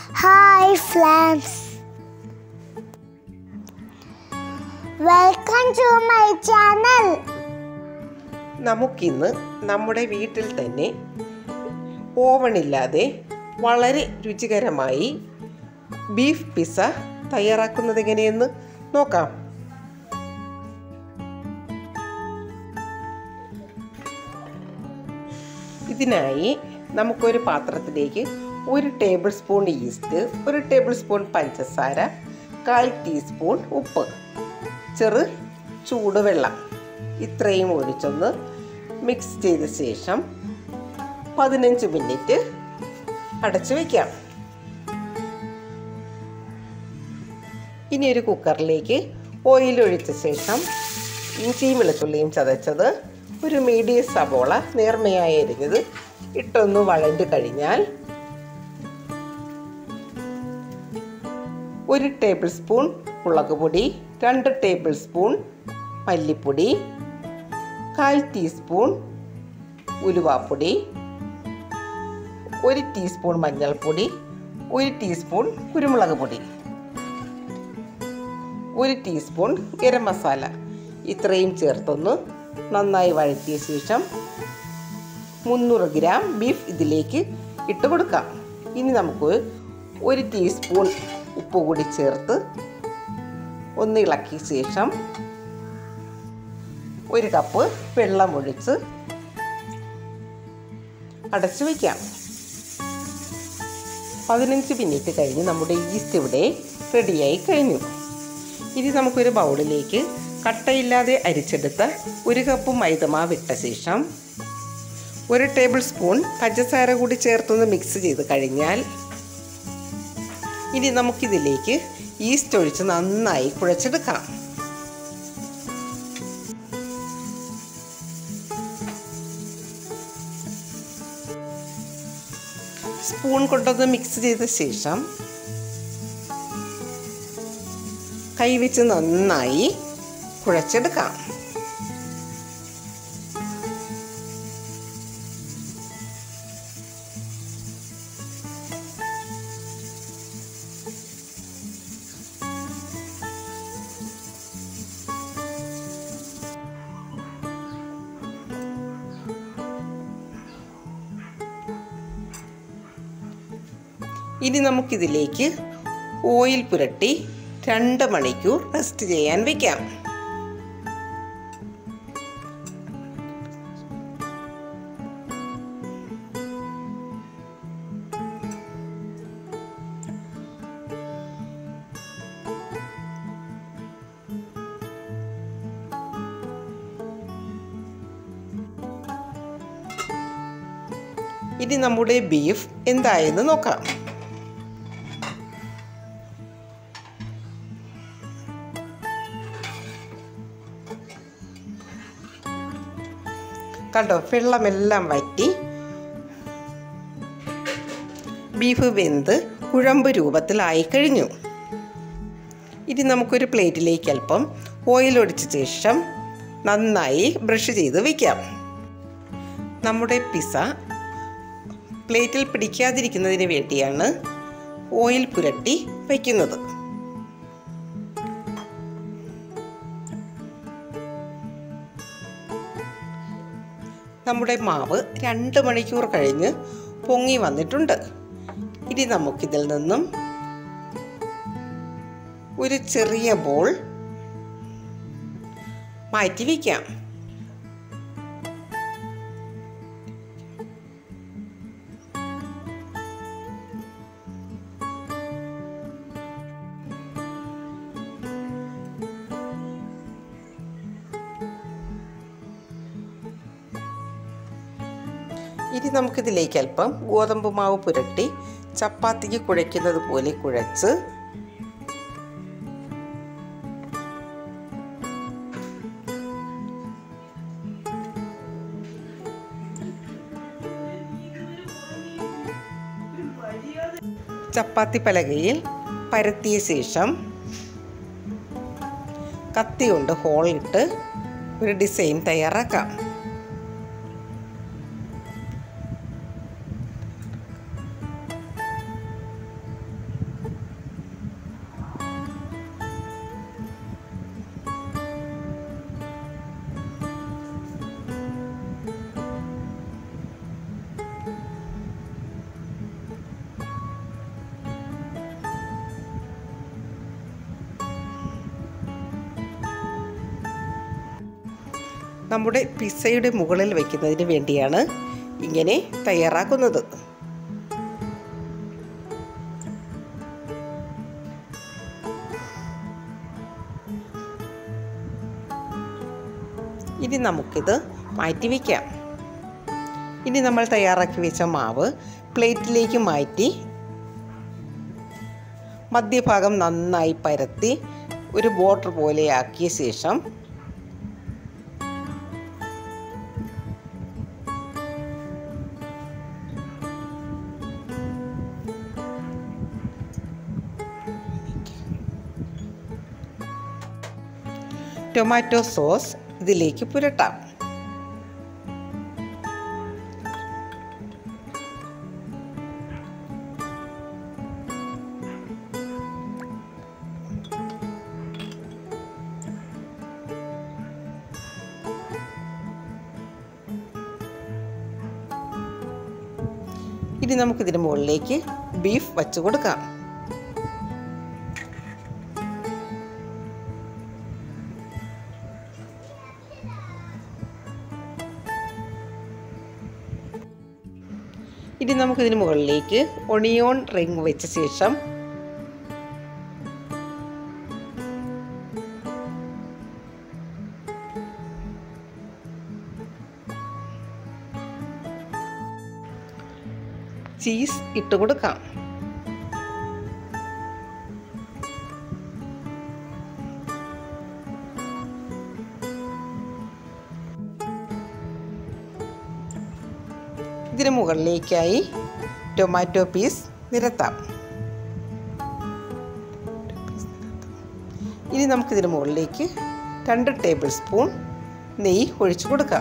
hi ഫ്ലാംസ് welcome to my channel നമുക്കിന്ന് നമ്മുടെ വീട്ടിൽ തന്നെ ഓവണില്ലാതെ വളരെ രുചികരമായി ബീഫ് പിസ്സ തയ്യാറാക്കുന്നത് എങ്ങനെയെന്ന് നോക്കാം ഇതിനായി നമുക്കൊരു പാത്രത്തിലേക്ക് ഒരു ടേബിൾ സ്പൂൺ ഈസ്റ്റ് ഒരു ടേബിൾ സ്പൂൺ പഞ്ചസാര കാൽ ടീസ്പൂൺ ഉപ്പ് ചെറു ചൂടുവെള്ളം ഇത്രയും ഒഴിച്ചൊന്ന് മിക്സ് ചെയ്ത ശേഷം പതിനഞ്ച് മിനിറ്റ് അടച്ചു വയ്ക്കാം ഇനി ഒരു കുക്കറിലേക്ക് ഓയിൽ ഒഴിച്ച ശേഷം ഇഞ്ചിയും വെളുത്തുള്ളിയും ചതച്ചത് ഒരു മീഡിയം സബോള നേർമയായി എരിഞ്ഞത് ഇട്ടൊന്ന് വഴണ്ട് കഴിഞ്ഞാൽ ഒരു ടേബിൾ സ്പൂൺ മുളക് പൊടി രണ്ട് ടേബിൾ സ്പൂൺ മല്ലിപ്പൊടി കാൽ ടീസ്പൂൺ ഉലുവാപ്പൊടി ഒരു ടീസ്പൂൺ മഞ്ഞൾപ്പൊടി ഒരു ടീസ്പൂൺ കുരുമുളക് പൊടി ഒരു ടീസ്പൂൺ ഗരം മസാല ഇത്രയും ചേർത്തൊന്ന് നന്നായി വഴറ്റിയ ശേഷം മുന്നൂറ് ഗ്രാം ബീഫ് ഇതിലേക്ക് ഇട്ട് കൊടുക്കാം ഇനി നമുക്ക് ഒരു ടീസ്പൂൺ ഉപ്പ് കൂടി ചേർത്ത് ഒന്ന് ഇളക്കിയ ശേഷം ഒരു കപ്പ് വെള്ളം ഒഴിച്ച് അടച്ചു വയ്ക്കാം പതിനഞ്ച് മിനിറ്റ് കഴിഞ്ഞ് നമ്മുടെ ഈസ്റ്റ് ഇവിടെ റെഡിയായി കഴിഞ്ഞു ഇനി നമുക്കൊരു ബൗളിലേക്ക് കട്ടയില്ലാതെ അരിച്ചെടുത്ത ഒരു കപ്പ് മൈദമാവ് ഇട്ട ശേഷം ഒരു ടേബിൾ സ്പൂൺ പഞ്ചസാര കൂടി ചേർത്തൊന്ന് മിക്സ് ചെയ്ത് കഴിഞ്ഞാൽ ഇനി നമുക്കിതിലേക്ക് ഈസ്റ്റ് ഒഴിച്ച് നന്നായി കുഴച്ചെടുക്കാം സ്പൂൺ കൊണ്ടൊന്ന് മിക്സ് ചെയ്ത ശേഷം കൈവച്ച് നന്നായി കുഴച്ചെടുക്കാം ഇനി നമുക്കിതിലേക്ക് ഓയിൽ പുരട്ടി രണ്ട് മണിക്കൂർ റെസ്റ്റ് ചെയ്യാൻ വെക്കാം ഇനി നമ്മുടെ ബീഫ് എന്തായെന്ന് നോക്കാം കണ്ടോ വെള്ളമെല്ലാം വറ്റി ബീഫ് വെന്ത് കുഴമ്പ് രൂപത്തിലായി കഴിഞ്ഞു ഇനി നമുക്കൊരു പ്ലേറ്റിലേക്ക് അല്പം ഓയിൽ ഒടിച്ച ശേഷം നന്നായി ബ്രഷ് ചെയ്ത് വയ്ക്കാം നമ്മുടെ പിസ്സ പ്ലേറ്റിൽ പിടിക്കാതിരിക്കുന്നതിന് വേണ്ടിയാണ് ഓയിൽ പുരട്ടി വയ്ക്കുന്നത് നമ്മുടെ മാവ് രണ്ട് മണിക്കൂർ കഴിഞ്ഞ് പൊങ്ങി വന്നിട്ടുണ്ട് ഇനി നമുക്കിതിൽ നിന്നും ഒരു ചെറിയ ബോൾ മാറ്റി വയ്ക്കാം ഇനി നമുക്കിതിലേക്ക് അല്പം ഗോതമ്പ് മാവ് പുരട്ടി ചപ്പാത്തിക്ക് കുഴയ്ക്കുന്നത് പോലെ കുഴച്ച് ചപ്പാത്തി പലകയിൽ പരത്തിയ ശേഷം കത്തി കൊണ്ട് ഹോളിട്ട് ഒരു ഡിസൈൻ തയ്യാറാക്കാം നമ്മുടെ പിസ്സയുടെ മുകളിൽ വയ്ക്കുന്നതിന് വേണ്ടിയാണ് ഇങ്ങനെ തയ്യാറാക്കുന്നത് ഇനി നമുക്കിത് മാറ്റി വയ്ക്കാം ഇനി നമ്മൾ തയ്യാറാക്കി വെച്ച മാവ് പ്ലേറ്റിലേക്ക് മാറ്റി മധ്യഭാഗം നന്നായി പരത്തി ഒരു ബോർഡർ പോലെ ആക്കിയ ശേഷം ടൊമാറ്റോ സോസ് ഇതിലേക്ക് പുരട്ടാം ഇനി നമുക്കിതിന് മുകളിലേക്ക് ബീഫ് വച്ച് കൊടുക്കാം ഇനി നമുക്കിതിന് മുകളിലേക്ക് ഒണിയോൺ റിങ് വെച്ച ശേഷം ചീസ് ഇട്ട് കൊടുക്കാം ഇതിന് മുകളിലേക്കായി ടൊമാറ്റോ പീസ് നിരത്താം ഇനി നമുക്കിതിന് മുകളിലേക്ക് രണ്ട് ടേബിൾ സ്പൂൺ നെയ്യ് ഒഴിച്ചു കൊടുക്കാം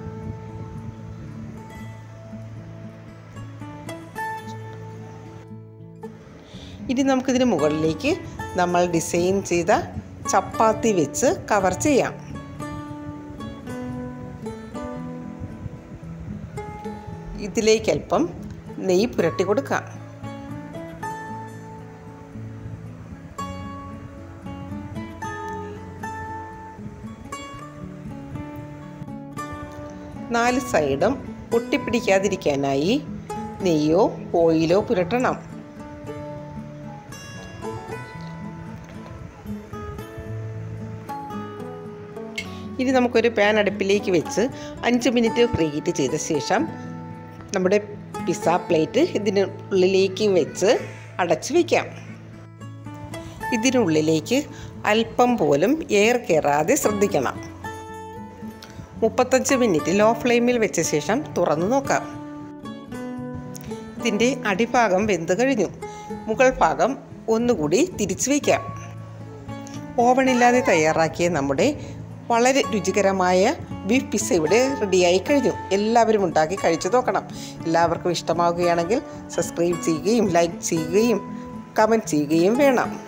ഇനി നമുക്കിതിന് മുകളിലേക്ക് നമ്മൾ ഡിസൈൻ ചെയ്ത ചപ്പാത്തി വെച്ച് കവർ ചെയ്യാം ഇതിലേക്ക് അല്പം നെയ്യ് പുരട്ടി കൊടുക്കാം നാല് സൈഡും ഒട്ടിപ്പിടിക്കാതിരിക്കാനായി നെയ്യോ ഓയിലോ പുരട്ടണം ഇനി നമുക്കൊരു പാൻ അടുപ്പിലേക്ക് വെച്ച് അഞ്ച് മിനിറ്റ് ഫ്രീ ഹീറ്റ് ചെയ്ത ശേഷം നമ്മുടെ പിസ്സ പ്ലേറ്റ് ഇതിനുള്ളിലേക്ക് വെച്ച് അടച്ചു വയ്ക്കാം ഇതിനുള്ളിലേക്ക് അല്പം പോലും എയർ കയറാതെ ശ്രദ്ധിക്കണം മുപ്പത്തഞ്ച് മിനിറ്റ് ലോ ഫ്ലെയിമിൽ വെച്ച ശേഷം തുറന്നു നോക്കാം ഇതിൻ്റെ അടിഭാഗം വെന്ത് കഴിഞ്ഞു മുകൾ ഭാഗം ഒന്നുകൂടി തിരിച്ചു വയ്ക്കാം ഓവണില്ലാതെ തയ്യാറാക്കിയ നമ്മുടെ വളരെ രുചികരമായ ബീഫ് പിസ്സ ഇവിടെ റെഡിയായി കഴിഞ്ഞു എല്ലാവരും ഉണ്ടാക്കി കഴിച്ചു നോക്കണം എല്ലാവർക്കും ഇഷ്ടമാവുകയാണെങ്കിൽ സബ്സ്ക്രൈബ് ചെയ്യുകയും ലൈക്ക് ചെയ്യുകയും കമൻറ്റ് ചെയ്യുകയും വേണം